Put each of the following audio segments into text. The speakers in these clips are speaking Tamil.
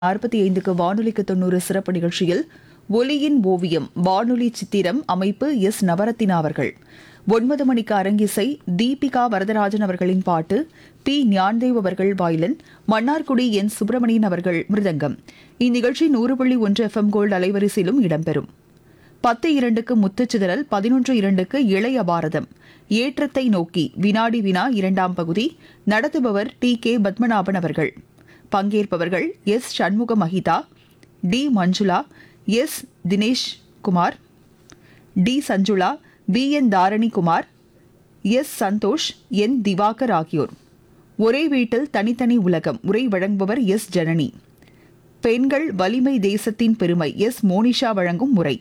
நாற்பத்தி ஐந்துக்கு வானொலிக்கு தொண்ணூறு சிறப்பு நிகழ்ச்சியில் ஒலியின் ஓவியம் வானொலி சித்திரம் அமைப்பு எஸ் நவரத்தினா அவர்கள் ஒன்பது மணிக்கு அரங்கிசை தீபிகா வரதராஜன் அவர்களின் பாட்டு பி ஞான்தேவ் அவர்கள் வாயிலன் மன்னார்குடி என் சுப்பிரமணியன் அவர்கள் மிருதங்கம் இந்நிகழ்ச்சி நூறு புள்ளி ஒன்று எஃப்எம் கோல்டு அலைவரிசையிலும் இடம்பெறும் பத்து இரண்டுக்கு முத்துச்சிதறல் பதினொன்று இரண்டுக்கு இளைய பாரதம் ஏற்றத்தை நோக்கி வினாடி வினா இரண்டாம் பகுதி நடத்துபவர் டி கே பத்மநாபன் அவர்கள் பங்கேற்பவர்கள் S Shanmuga Mahitha T Manjula S Dinesh Kumar T Sanjula P N Dharani Kumar S Santhosh N Divakar ஆகியோர் ஒரே வீட்டில் தனித்தனி உலகம் உரை வழங்குபவர் எஸ் ஜனனி பெண்கள் வலிமை தேசத்தின் பெருமை எஸ் மோனிஷா வழங்கும் முறை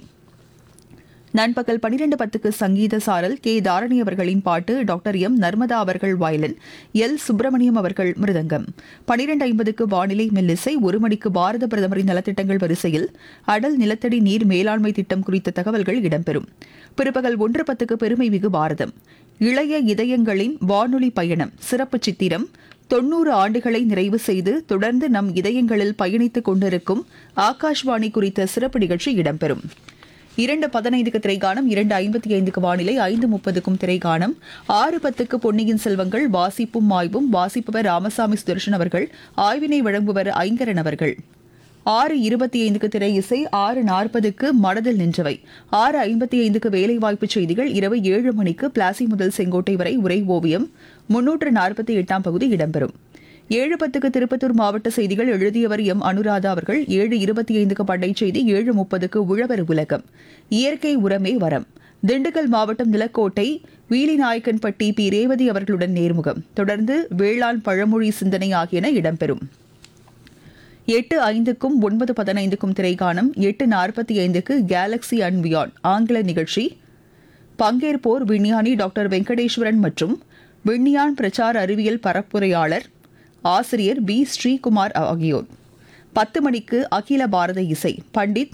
நண்பகல் பனிரெண்டு பத்துக்கு சங்கீத சாரல் கே தாரணி அவர்களின் பாட்டு டாக்டர் எம் நர்மதா அவர்கள் வயலின் எல் சுப்பிரமணியம் அவர்கள் மிருதங்கம் பனிரெண்டு ஐம்பதுக்கு வானிலை மெல்லிசை ஒரு மணிக்கு பாரத பிரதமரின் நலத்திட்டங்கள் வரிசையில் அடல் நிலத்தடி நீர் மேலாண்மை திட்டம் குறித்த தகவல்கள் இடம்பெறும் பிற்பகல் ஒன்று பத்துக்கு பெருமை மிகு பாரதம் இளைய இதயங்களின் வானொலி பயணம் சிறப்பு சித்திரம் தொன்னூறு ஆண்டுகளை நிறைவு செய்து தொடர்ந்து நம் இதயங்களில் பயணித்துக் கொண்டிருக்கும் ஆகாஷ்வாணி குறித்த சிறப்பு நிகழ்ச்சி இடம்பெறும் இரண்டு பதினைந்துக்கு திரைகாணம் இரண்டு ஐம்பத்தி ஐந்துக்கு வானிலை ஐந்து முப்பதுக்கும் திரைகாணம் ஆறு பத்துக்கு பொன்னியின் செல்வங்கள் வாசிப்பும் ஆய்வும் வாசிப்பவர் ராமசாமி சுதர்ஷன் அவர்கள் ஆய்வினை வழங்குபவர் ஐங்கரன் அவர்கள் ஆறு இருபத்தி ஐந்துக்கு திரை இசை ஆறு நாற்பதுக்கு மனதில் நின்றவை ஆறு ஐம்பத்தி ஐந்துக்கு வேலைவாய்ப்பு செய்திகள் இரவு ஏழு மணிக்கு பிளாசி முதல் செங்கோட்டை வரை உரை ஓவியம் முன்னூற்று நாற்பத்தி எட்டாம் பகுதி இடம்பெறும் ஏழு பத்துக்கு திருப்பத்தூர் மாவட்ட செய்திகள் எழுதியவர் எம் அனுராதா அவர்கள் ஏழு இருபத்தி ஐந்துக்கு பண்டை செய்தி ஏழு முப்பதுக்கு உழவர் உலகம் இயற்கை உரமே வரம் திண்டுக்கல் மாவட்டம் நிலக்கோட்டை வீலிநாயக்கன்பட்டி பி ரேவதி அவர்களுடன் நேர்முகம் தொடர்ந்து வேளாண் பழமொழி சிந்தனை ஆகியன இடம்பெறும் எட்டு ஐந்துக்கும் ஒன்பது பதினைந்துக்கும் திரைக்காணம் எட்டு நாற்பத்தி ஐந்துக்கு கேலக்ஸி அண்ட் பியாண்ட் ஆங்கில நிகழ்ச்சி பங்கேற்போர் விஞ்ஞானி டாக்டர் வெங்கடேஸ்வரன் மற்றும் விஞ்ஞான் பிரச்சார அறிவியல் பரப்புரையாளர் ஆசிரியர் பி ஸ்ரீகுமார் ஆகியோர் பத்து மணிக்கு அகில பாரத இசை பண்டித்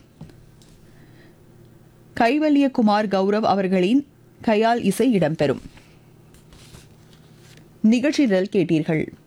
கைவல்யகுமார் கௌரவ் அவர்களின் கையால் இசை இடம்பெறும் நிகழ்ச்சிகள் கேட்டீர்கள்